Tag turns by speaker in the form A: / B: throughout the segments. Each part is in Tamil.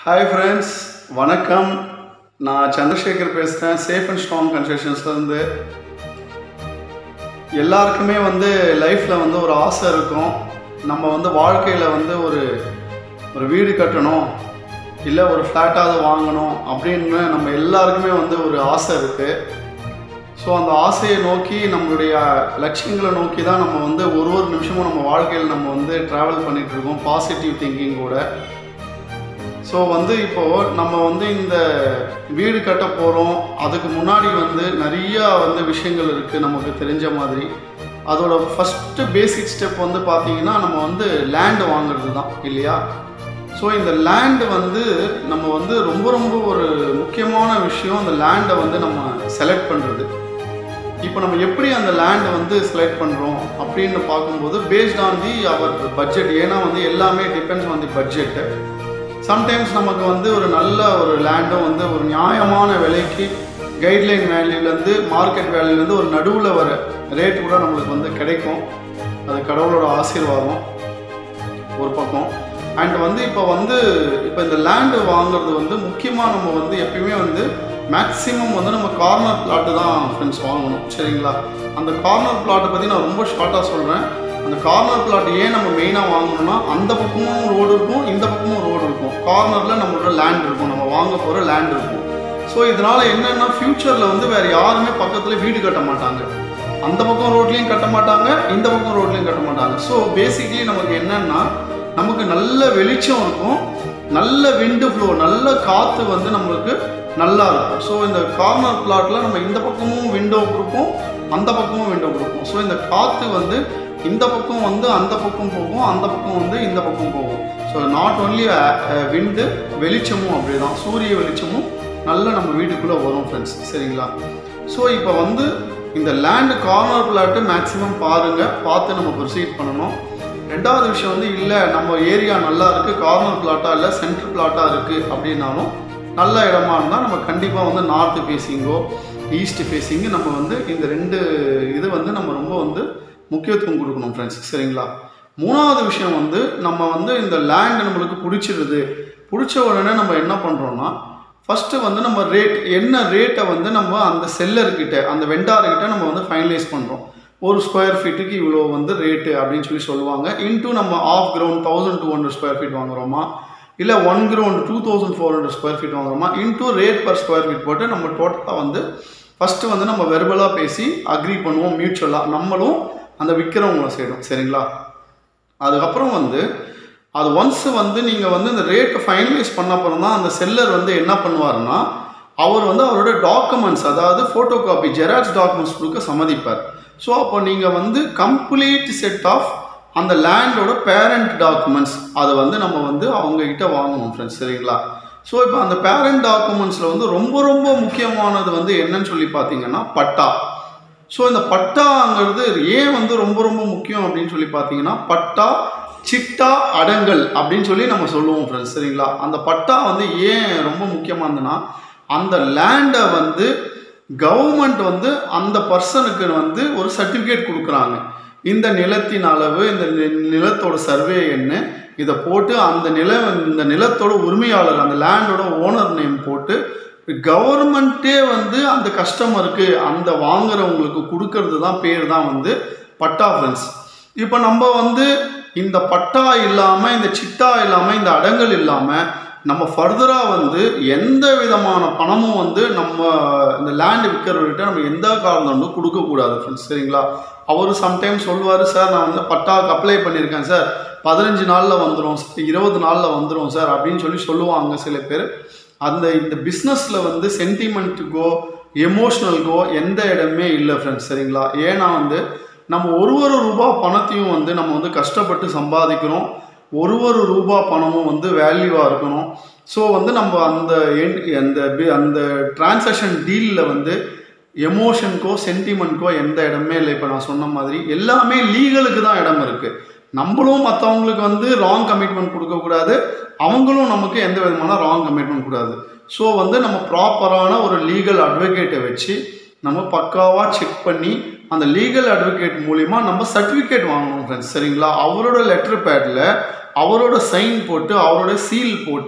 A: ஹாய் ஃப்ரெண்ட்ஸ் வணக்கம் நான் சந்திரசேகர் பேசுகிறேன் சேஃப் அண்ட் ஸ்ட்ராங் கன்ஸ்ட்ரக்ஷன்ஸ்லேருந்து எல்லாருக்குமே வந்து லைஃப்பில் வந்து ஒரு ஆசை இருக்கும் நம்ம வந்து வாழ்க்கையில் வந்து ஒரு ஒரு வீடு கட்டணும் இல்லை ஒரு ஃப்ளாட்டாவது வாங்கணும் அப்படின்னு நம்ம எல்லாருக்குமே வந்து ஒரு ஆசை இருக்குது ஸோ அந்த ஆசையை நோக்கி நம்மளுடைய லட்சியங்களை நோக்கி தான் நம்ம வந்து ஒரு ஒரு நிமிஷமும் நம்ம வாழ்க்கையில் நம்ம வந்து ட்ராவல் பண்ணிட்டு இருக்கோம் பாசிட்டிவ் திங்கிங் கூட ஸோ வந்து இப்போது நம்ம வந்து இந்த வீடு கட்ட போகிறோம் அதுக்கு முன்னாடி வந்து நிறையா வந்து விஷயங்கள் இருக்குது நமக்கு தெரிஞ்ச மாதிரி அதோட ஃபஸ்ட்டு பேசிக் ஸ்டெப் வந்து பார்த்தீங்கன்னா நம்ம வந்து லேண்டு வாங்குறது தான் இல்லையா ஸோ இந்த லேண்டு வந்து நம்ம வந்து ரொம்ப ரொம்ப ஒரு முக்கியமான விஷயம் அந்த லேண்டை வந்து நம்ம செலக்ட் பண்ணுறது இப்போ நம்ம எப்படி அந்த லேண்டை வந்து செலக்ட் பண்ணுறோம் அப்படின்னு பார்க்கும்போது based on the our budget ஏன்னா வந்து எல்லாமே depends on the budget sometimes நமக்கு வந்து ஒரு நல்ல ஒரு லேண்டும் வந்து ஒரு நியாயமான விலைக்கு கைட்லைன் வேல்யூலேருந்து மார்க்கெட் வேல்யூலேருந்து ஒரு நடுவில் வர ரேட் கூட நம்மளுக்கு வந்து கிடைக்கும் அது கடவுளோட ஆசீர்வாதம் ஒரு பக்கம் அண்ட் வந்து இப்போ வந்து இப்போ இந்த லேண்டு வாங்குறது வந்து முக்கியமாக நம்ம வந்து எப்பயுமே வந்து மேக்ஸிமம் வந்து நம்ம கார்னர் பிளாட்டு தான் ஃப்ரெண்ட்ஸ் வாங்கணும் சரிங்களா அந்த கார்னர் பிளாட்டை பற்றி நான் ரொம்ப ஷார்ட்டாக சொல்கிறேன் அந்த கார்னர் பிளாட் ஏன் நம்ம மெயினாக வாங்கணும்னா அந்த பக்கமும் ரோடு இருக்கும் இந்த பக்கமும் ரோடு இருக்கும் கார்னரில் நம்மளோட லேண்ட் இருக்கும் நம்ம வாங்க போகிற லேண்ட் இருக்கும் ஸோ இதனால் என்னென்னா ஃப்யூச்சரில் வந்து வேறு யாருமே பக்கத்தில் வீடு கட்ட மாட்டாங்க அந்த பக்கம் ரோட்லேயும் கட்ட மாட்டாங்க இந்த பக்கம் ரோட்லேயும் கட்ட மாட்டாங்க ஸோ பேசிக்லி நமக்கு என்னென்னா நமக்கு நல்ல வெளிச்சம் இருக்கும் நல்ல விண்டு ஃப்ளோ நல்ல காற்று வந்து நம்மளுக்கு நல்லா இருக்கும் ஸோ இந்த கார்னர் பிளாட்டில் நம்ம இந்த பக்கமும் விண்டோ கொடுப்போம் அந்த பக்கமும் விண்டோ கொடுப்போம் ஸோ இந்த காற்று வந்து இந்த பக்கம் வந்து அந்த பக்கம் போகும் அந்த பக்கம் வந்து இந்த பக்கம் போகும் ஸோ நாட் ஓன்லி விண்டு வெளிச்சமும் அப்படி தான் சூரிய வெளிச்சமும் நல்ல நம்ம வீட்டுக்குள்ளே வரும் ஃப்ரெண்ட்ஸ் சரிங்களா ஸோ இப்போ வந்து இந்த லேண்டு கார்னர் பிளாட்டு மேக்ஸிமம் பாருங்கள் பார்த்து நம்ம ப்ரொசீட் பண்ணணும் ரெண்டாவது விஷயம் வந்து இல்லை நம்ம ஏரியா நல்லா இருக்குது கார்னர் பிளாட்டாக இல்லை சென்ட்ரல் பிளாட்டாக இருக்குது அப்படின்னாலும் நல்ல இடமா இருந்தால் நம்ம கண்டிப்பாக வந்து நார்த்து ஃபேஸிங்கோ ஈஸ்ட் ஃபேஸிங்கு நம்ம வந்து இந்த ரெண்டு இது வந்து நம்ம ரொம்ப வந்து முக்கியத்துவம் கொடுக்கணும் ஃப்ரெண்ட்ஸ் சரிங்களா மூணாவது விஷயம் வந்து நம்ம வந்து இந்த லேண்ட் நம்மளுக்கு பிடிச்சிருது பிடிச்ச உடனே நம்ம என்ன பண்ணுறோன்னா ஃபஸ்ட்டு வந்து நம்ம ரேட் என்ன ரேட்டை வந்து நம்ம அந்த செல்லர்கிட்ட அந்த வெண்டார்கிட்ட நம்ம வந்து ஃபைனலைஸ் பண்ணுறோம் ஒரு ஸ்கொயர் ஃபீட்டுக்கு இவ்வளோ வந்து ரேட்டு அப்படின்னு சொல்லி சொல்லுவாங்க இன்டூ நம்ம half ground thousand two hundred square feet வாங்குறோமா இல்லை one ground two thousand four hundred square feet வாங்குறோமா into rate per square feet போட்டு நம்ம டோட்டலாக வந்து ஃபஸ்ட்டு வந்து நம்ம வெர்பலாக பேசி அக்ரி பண்ணுவோம் மியூச்சுவலாக நம்மளும் அந்த விற்கிறவங்கள செய்யணும் சரிங்களா அதுக்கப்புறம் வந்து அது ஒன்ஸ் வந்து நீங்கள் வந்து இந்த ரேட்டை ஃபைனலைஸ் பண்ண அப்புறம் தான் அந்த செல்லர் வந்து என்ன பண்ணுவாருன்னா அவர் வந்து அவரோட டாக்குமெண்ட்ஸ் அதாவது ஃபோட்டோ காப்பி ஜெராக்ஸ் டாக்குமெண்ட்ஸ் கொடுக்க சம்மதிப்பார் ஸோ அப்போ நீங்கள் வந்து கம்ப்ளீட் செட் ஆஃப் அந்த லேண்டோட பேரண்ட் டாக்குமெண்ட்ஸ் அதை வந்து நம்ம வந்து அவங்கக்கிட்ட வாங்கணும் ஃப்ரெண்ட்ஸ் சரிங்களா ஸோ இப்போ அந்த பேரண்ட் டாக்குமெண்ட்ஸில் வந்து ரொம்ப ரொம்ப முக்கியமானது வந்து என்னன்னு சொல்லி பார்த்தீங்கன்னா பட்டா ஸோ இந்த பட்டாங்கிறது ஏன் வந்து ரொம்ப ரொம்ப முக்கியம் அப்படின்னு சொல்லி பார்த்தீங்கன்னா பட்டா சிட்டா அடங்கல் அப்படின்னு சொல்லி நம்ம சொல்லுவோம் ஃப்ரெண்ட்ஸ் சரிங்களா அந்த பட்டா வந்து ஏன் ரொம்ப முக்கியமாக இருந்ததுன்னா அந்த லேண்டை வந்து கவர்மெண்ட் வந்து அந்த பர்சனுக்கு வந்து ஒரு சர்டிஃபிகேட் கொடுக்குறாங்க இந்த நிலத்தின் அளவு இந்த நிலத்தோட சர்வே என்ன இதை போட்டு அந்த நில இந்த நிலத்தோட உரிமையாளர் அந்த லேண்டோட ஓனர் நேம் போட்டு கவர்மெண்ட்டே வந்து அந்த கஸ்டமருக்கு அந்த வாங்குறவங்களுக்கு கொடுக்கறது தான் பேர் தான் வந்து பட்டா ஃப்ரெண்ட்ஸ் இப்போ நம்ம வந்து இந்த பட்டா இல்லாமல் இந்த சிட்டா இல்லாமல் இந்த அடங்கல் இல்லாமல் நம்ம ஃபர்தராக வந்து எந்த விதமான பணமும் வந்து நம்ம இந்த லேண்டு விற்கிறவர்கிட்ட நம்ம எந்த காரணம் வந்து கொடுக்கக்கூடாது ஃப்ரெண்ட்ஸ் சரிங்களா அவர் சம்டைம்ஸ் சொல்லுவார் சார் நான் வந்து பட்டாவுக்கு அப்ளை பண்ணியிருக்கேன் சார் பதினஞ்சு நாளில் வந்துடும் சார் இருபது நாளில் வந்துடும் சார் அப்படின்னு சொல்லி சொல்லுவாங்க சில பேர் அந்த இந்த பிஸ்னஸில் வந்து சென்டிமெண்ட்டுக்கோ எமோஷ்னலுக்கோ எந்த இடமே இல்லை ஃப்ரெண்ட்ஸ் சரிங்களா ஏன்னா வந்து நம்ம ஒரு ஒரு ரூபா பணத்தையும் வந்து நம்ம வந்து கஷ்டப்பட்டு சம்பாதிக்கிறோம் ஒரு ஒரு ரூபா பணமும் வந்து வேல்யூவாக இருக்கணும் ஸோ வந்து நம்ம அந்த அந்த அந்த டிரான்சாக்ஷன் டீலில் வந்து எமோஷனுக்கோ சென்டிமெண்ட்க்கோ எந்த இடமே இல்லை இப்போ நான் சொன்ன மாதிரி எல்லாமே லீகலுக்கு தான் இடம் இருக்குது நம்மளும் மற்றவங்களுக்கு வந்து ராங் கமிட்மெண்ட் கொடுக்கக்கூடாது அவங்களும் நமக்கு எந்த விதமான ராங் கமிட்மெண்ட் கூடாது ஸோ வந்து நம்ம ப்ராப்பரான ஒரு லீகல் அட்வொகேட்டை வச்சு நம்ம பக்காவாக செக் பண்ணி அந்த லீகல் அட்வொகேட் மூலிமா நம்ம சர்டிஃபிகேட் வாங்கணும் ஃப்ரெண்ட்ஸ் சரிங்களா அவரோட லெட்டர் பேடில் அவரோட சைன் போட்டு அவரோட சீல் போட்டு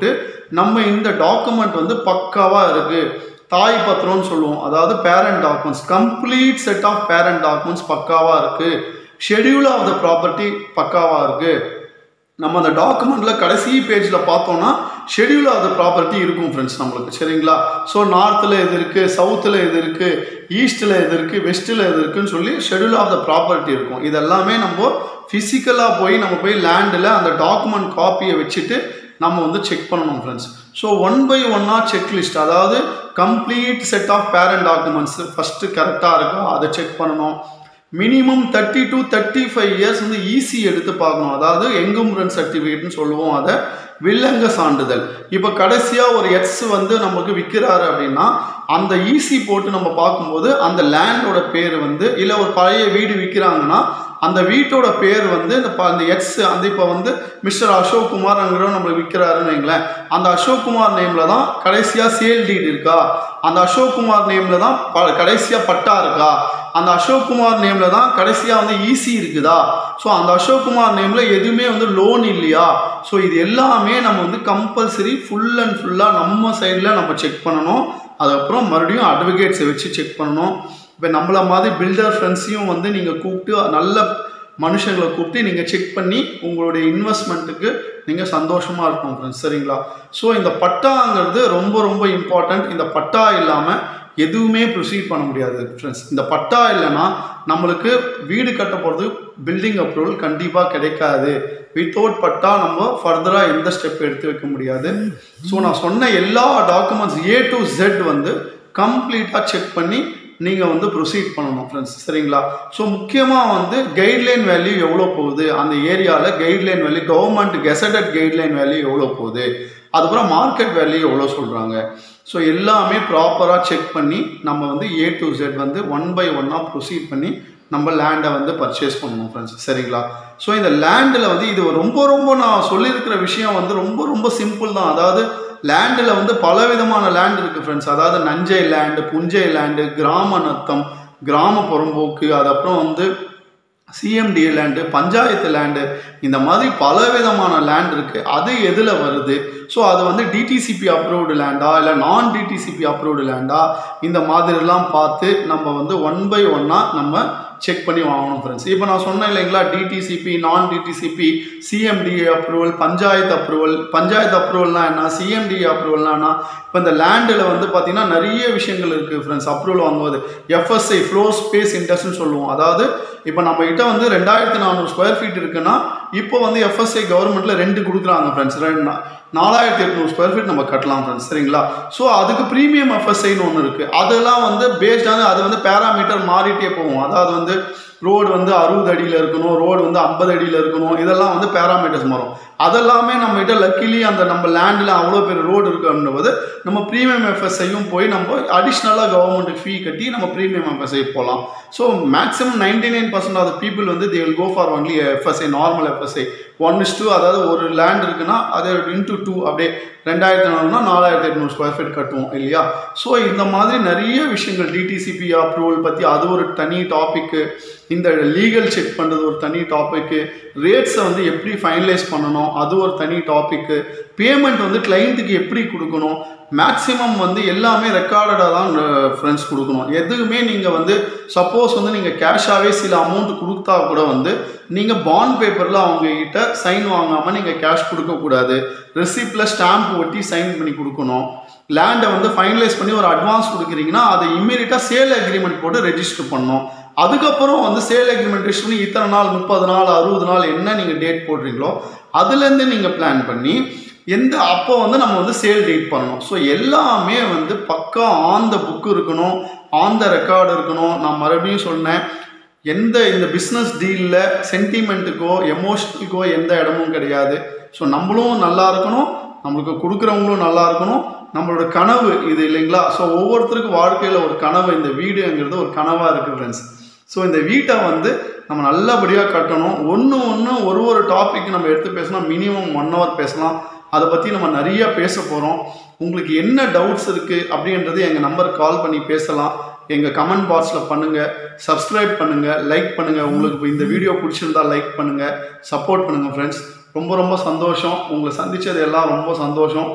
A: நம்ம இந்த டாக்குமெண்ட் வந்து பக்காவாக இருக்குது தாய் பத்திரம்னு சொல்லுவோம் அதாவது parent documents complete set of parent documents பக்காவாக இருக்குது ஷெடியூல் ஆஃப் த ப்ராப்பர்ட்டி பக்காவாக இருக்குது நம்ம அந்த டாக்குமெண்ட்ல கடைசி பேஜில் பார்த்தோம்னா ஷெடியூல் ஆஃப் த ப்ராப்பர்ட்டி இருக்கும் ஃப்ரெண்ட்ஸ் நம்மளுக்கு சரிங்களா ஸோ நார்த்தில் எது இருக்குது சவுத்தில் எது இருக்குது ஈஸ்ட்டில் எது இருக்குது வெஸ்ட்டில் எது இருக்குன்னு சொல்லி ஷெடியூல் ஆஃப் த ப்ராப்பர்ட்டி இருக்கும் இதெல்லாமே நம்ம ஃபிசிக்கலாக போய் நம்ம போய் லேண்டில் அந்த டாக்குமெண்ட் காப்பியை வச்சுட்டு நம்ம வந்து செக் பண்ணணும் ஃப்ரெண்ட்ஸ் ஸோ ஒன் பை ஒன்னாக செக்லிஸ்ட் அதாவது complete set of parent documents first கரெக்டாக இருக்கா அதை செக் பண்ணணும் minimum thirty to thirty five years வந்து ஈஸி எடுத்து பார்க்கணும் அதாவது எங்கும்ரன் சர்டிஃபிகேட்னு சொல்லுவோம் அதை வில்லங்க சான்றிதழ் இப்போ கடைசியாக ஒரு எட்ஸ் வந்து நமக்கு விற்கிறாரு அப்படின்னா அந்த ஈசி போட்டு நம்ம பார்க்கும்போது அந்த லேண்டோட பேர் வந்து இல்லை ஒரு பழைய வீடு விற்கிறாங்கன்னா அந்த வீட்டோட பேர் வந்து இந்த ப- அந்த எக்ஸ் அந்த இப்போ வந்து மிஸ்டர் அசோக் குமார்ங்கிறவர் நம்மளுக்கு விற்கிறாருன்னு வைங்களேன் அந்த அசோக் குமார் நேமில் தான் கடைசியாக சேல் டீட் இருக்கா அந்த அசோக் குமார் நேமில் தான் ப கடைசியாக பட்டா இருக்கா அந்த அசோக் குமார் நேமில் தான் கடைசியாக வந்து ஈசி இருக்குதா ஸோ அந்த அசோக் குமார் நேமில் எதுவுமே வந்து லோன் இல்லையா ஸோ இது எல்லாமே நம்ம வந்து கம்பல்சரி ஃபுல் அண்ட் ஃபுல்லாக நம்ம சைடில் நம்ம செக் பண்ணணும் அதுக்கப்புறம் மறுபடியும் அட்வொகேட்ஸை வச்சு செக் பண்ணணும் இப்போ நம்மள மாதிரி பில்டர் ஃப்ரெண்ட்ஸையும் வந்து நீங்கள் கூப்பிட்டு நல்ல மனுஷங்களை கூப்பிட்டு நீங்கள் செக் பண்ணி உங்களுடைய இன்வெஸ்ட்மெண்ட்டுக்கு நீங்கள் சந்தோஷமாக இருக்கணும் ஃப்ரெண்ட்ஸ் சரிங்களா ஸோ இந்த பட்டாங்கிறது ரொம்ப ரொம்ப இம்பார்ட்டண்ட் இந்த பட்டா இல்லாமல் எதுவுமே ப்ரொசீட் பண்ண முடியாது ஃப்ரெண்ட்ஸ் இந்த பட்டா இல்லைன்னா நம்மளுக்கு வீடு கட்ட போகிறது பில்டிங் அப்ரூவல் கண்டிப்பாக கிடைக்காது வித்தவுட் பட்டா நம்ம ஃபர்தராக எந்த ஸ்டெப் எடுத்து வைக்க முடியாது ஸோ நான் சொன்ன எல்லா டாக்குமெண்ட்ஸ் ஏ டு Z வந்து கம்ப்ளீட்டாக செக் பண்ணி நீங்கள் வந்து ப்ரொசீட் பண்ணணும் ஃப்ரெண்ட்ஸ் சரிங்களா ஸோ முக்கியமாக வந்து கைட்லைன் வேல்யூ எவ்வளோ போகுது அந்த ஏரியாவில் guideline value government gazetted guideline value எவ்வளோ போகுது அதுக்கப்புறம் மார்க்கெட் வேல்யூ எவ்வளோ சொல்கிறாங்க ஸோ எல்லாமே ப்ராப்பராக செக் பண்ணி நம்ம வந்து ஏ டு Z வந்து ஒன் பை ஒன்னாக ப்ரொசீட் பண்ணி நம்ம லேண்டை வந்து பர்ச்சேஸ் பண்ணணும் ஃப்ரெண்ட்ஸ் சரிங்களா ஸோ இந்த லேண்டில் வந்து இது ரொம்ப ரொம்ப நான் சொல்லியிருக்கிற விஷயம் வந்து ரொம்ப ரொம்ப சிம்பிள் தான் அதாவது லேண்டில் வந்து பல விதமான லேண்ட் இருக்குது ஃப்ரெண்ட்ஸ் அதாவது நஞ்சை லேண்டு புஞ்சை லேண்டு கிராம நத்தம் கிராம புறம்போக்கு அது அப்புறம் வந்து சிஎம்டிஏ லேண்டு பஞ்சாயத்து லேண்டு இந்த மாதிரி பல விதமான லேண்ட் இருக்குது அது எதில் வருது ஸோ அது வந்து டிடிசிபி அப்ரூவ்டு லேண்டா இல்லை நான் டிடிசிபி அப்ரூவ்டு லேண்டா இந்த மாதிரிலாம் பார்த்து நம்ம வந்து ஒன் பை ஒன்னாக நம்ம செக் பண்ணி வாங்கணும் ஃப்ரெண்ட்ஸ் இப்போ நான் சொன்னேன் இல்லைங்களா டிடிசிபி நான் DTCP CMDA approval panchayat approval panchayat அப்ரூவல்னா என்ன சிஎம்டிஏ அப்ரூவல்னா என்ன இப்போ இந்த லேண்டில் வந்து பார்த்தீங்கன்னா நிறைய விஷயங்கள் இருக்குது ஃப்ரெண்ட்ஸ் அப்ரூவல் வாங்குவது எஃப்எஸ்ஐ ஃப்ளோ ஸ்பேஸ் இண்டஸ்ட்ரின்னு சொல்லுவோம் அதாவது இப்போ நம்ம கிட்ட வந்து ரெண்டாயிரத்தி நானூறு ஸ்கொயர் ஃபீட் இருக்குன்னா இப்போ வந்து எஃப்எஸ்ஐ கவர்மெண்ட்ல ரெண்டு கொடுக்குறாங்க ஃப்ரெண்ட்ஸ் ரெண்டு நா- நாலாயிரத்தி எட்நூறு ஸ்கொயர் ஃபீட் நம்ம கட்டலாம் ஃப்ரெண்ட்ஸ் சரிங்களா ஸோ அதுக்கு ப்ரீமியம் எஃப்எஸ்ஐன்னு ஒன்று இருக்குது அதெல்லாம் வந்து பேஸ்டான அது வந்து பேராமீட்டர் மாறிட்டே போகும் அதாவது வந்து ரோடு வந்து அறுபது அடியில் இருக்கணும் ரோடு வந்து ஐம்பது அடியில் இருக்கணும் இதெல்லாம் வந்து பேராமீட்டர்ஸ் மாறும் அதெல்லாமே நம்ம கிட்ட லக்கிலி அந்த நம்ம லேண்டில் அவ்வளோ பெரிய ரோடு இருக்குன்னும்போது நம்ம ப்ரீமியம் எஃப்எஸ்ஐயும் போய் நம்ம அடிஷ்னலாக கவர்மெண்ட்டுக்கு ஃபீ கட்டி நம்ம ப்ரீமியம் எஃப்எஸ்ஐ போகலாம் so maximum ninety nine percent of people வந்து they will go for only FSI normal FSI one is two அதாவது ஒரு லேண்ட் இருக்குன்னா அது இன்டூ டூ அப்படியே ரெண்டாயிரத்தி நானூறுனா நாலாயிரத்தி எட்நூறு ஸ்கொயர் ஃபீட் கட்டுவோம் இல்லையா ஸோ இந்த மாதிரி நிறைய விஷயங்கள் டிடிசிபி அப்ரூவல் பற்றி அது ஒரு தனி டாப்பிக்கு இந்த லீகல் செக் பண்ணுறது ஒரு தனி டாப்பிக்கு ரேட்ஸை வந்து எப்படி ஃபைனலைஸ் பண்ணணும் அது ஒரு தனி டாப்பிக்கு பேமெண்ட் வந்து கிளைண்ட்டுக்கு எப்படி கொடுக்கணும் மேக்ஸிமம் வந்து எல்லாமே ரெக்கார்டடாக தான் ஃப்ரெண்ட்ஸ் கொடுக்கணும் எதுவுமே நீங்கள் வந்து சப்போஸ் வந்து நீங்கள் கேஷாகவே சில அமௌண்ட் கொடுத்தா கூட வந்து நீங்கள் பாண்ட் பேப்பரில் அவங்க கிட்ட சைன் வாங்காமல் நீங்கள் கேஷ் கொடுக்கக்கூடாது ரெசிப்டில் ஸ்டாம்ப் ஒட்டி சைன் பண்ணி கொடுக்கணும் லேண்டை வந்து ஃபைனலைஸ் பண்ணி ஒரு அட்வான்ஸ் கொடுக்குறீங்கன்னா அதை இம்மீடியட்டாக சேல் அக்ரிமெண்ட் போட்டு ரெஜிஸ்டர் பண்ணணும் அதுக்கப்புறம் வந்து சேல் அக்ரிமெண்ட் ரெஜிஸ்டர் பண்ணி இத்தனை நாள் முப்பது நாள் அறுபது நாள் என்ன நீங்கள் டேட் போடுறீங்களோ அதுலேருந்து நீங்கள் பிளான் பண்ணி எந்த அப்போ வந்து நம்ம வந்து சேல் டேட் பண்ணணும் ஸோ எல்லாமே வந்து பக்கா ஆன் த புக் இருக்கணும் ஆன் த ரெக்கார்டு இருக்கணும் நான் மறுபடியும் சொன்னேன் எந்த இந்த பிஸ்னஸ் டீலில் சென்டிமெண்ட்டுக்கோ எமோஷனலுக்கோ எந்த இடமும் கிடையாது ஸோ நம்மளும் நல்லா இருக்கணும் நம்மளுக்கு கொடுக்குறவங்களும் நல்லா இருக்கணும் நம்மளோட கனவு இது இல்லைங்களா ஸோ ஒவ்வொருத்தருக்கும் வாழ்க்கையில் ஒரு கனவு இந்த வீடுங்கிறது ஒரு கனவாக இருக்குது ஃப்ரெண்ட்ஸ் ஸோ இந்த வீட்டை வந்து நம்ம நல்லபடியாக கட்டணும் ஒன்று ஒன்று ஒரு ஒரு டாபிக் நம்ம எடுத்து பேசினா மினிமம் ஒன் ஹவர் பேசலாம் அதை பற்றி நம்ம நிறைய பேச போகிறோம் உங்களுக்கு என்ன டவுட்ஸ் இருக்குது அப்படின்றது எங்கள் நம்பருக்கு கால் பண்ணி பேசலாம் எங்கள் கமெண்ட் பாக்ஸில் பண்ணுங்கள் சப்ஸ்கிரைப் பண்ணுங்கள் லைக் பண்ணுங்கள் உங்களுக்கு இப்ப இந்த வீடியோ பிடிச்சிருந்தா லைக் பண்ணுங்கள் சப்போர்ட் பண்ணுங்கள் ஃப்ரெண்ட்ஸ் ரொம்ப ரொம்ப சந்தோஷம் உங்களை சந்தித்தது எல்லாம் ரொம்ப சந்தோஷம்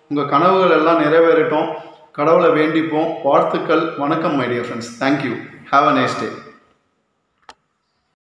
A: உங்கள் கனவுகள் எல்லாம் நிறைவேறட்டும் கடவுளை வேண்டிப்போம் வாழ்த்துக்கள் வணக்கம் my dear friends thank you have a nice day